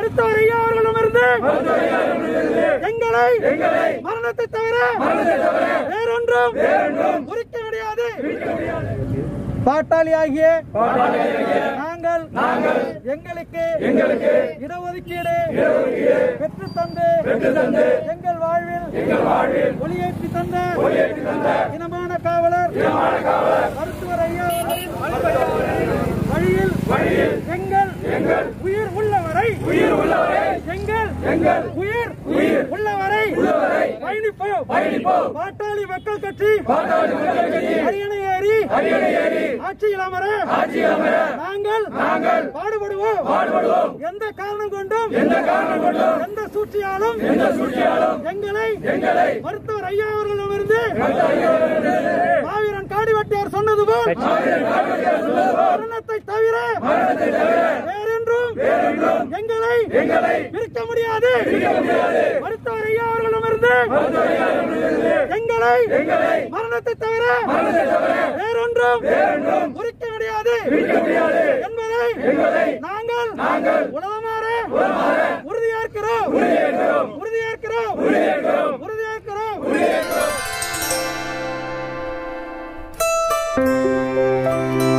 மருத்துவர் ஐயா அவர்களிடமிருந்து எங்களை மரணத்தை தவிர வேறொன்றும் குறிக்க முடியாது பாட்டாளி ஆகிய நாங்கள் எங்களுக்கு எங்களுக்கு இடஒதுக்கீடு பெற்று தந்து எங்கள் வாழ்வில் எங்கள் வாழ்வில் ஒளியேற்றி தந்த இனமான காவலர் மருத்துவர் ஐயா அவர்களின் வழியில் வழியில் எங்கள் எங்கள் உயிர் உள்ளவரை உயிர் உள்ளவரை எங்கள் எங்கள் உயிர் உயிர் உள்ளவரை உள்ளவரை பயணிப்போம் பயணிப்போம் பாட்டாளி மக்கள் கட்சி பாட்டாளி மக்கள் கட்சி அரியணை ஏறி அரியணை ஏறி ஆட்சியில் அமர ஆட்சியில் அமர நாங்கள் நாங்கள் பாடுபடுவோம் பாடுபடுவோம் எந்த காரணம் கொண்டும் எந்த காரணம் கொண்டும் எந்த சூழ்ச்சியாலும் எந்த சூழ்ச்சியாலும் எங்களை எங்களை மருத்துவர் ஐயா அவர்களிடமிருந்து மாவீரன் காடிவட்டியார் சொன்னது போல் மரணத்தை தவிர வேறென்றும் எங்களை எங்களை பிரிக்க முடியாது மருத்துவர் ஐயா அவர்களிடமிருந்து எங்களை எங்களை மரணத்தை தவிர வேறொன்றும் குறிக்க முடியாது என்பதை நாங்கள் நாங்கள் உலகமாற உறுதியேற்கிறோம் உறுதியேற்கிறோம் உறுதியேற்கிறோம்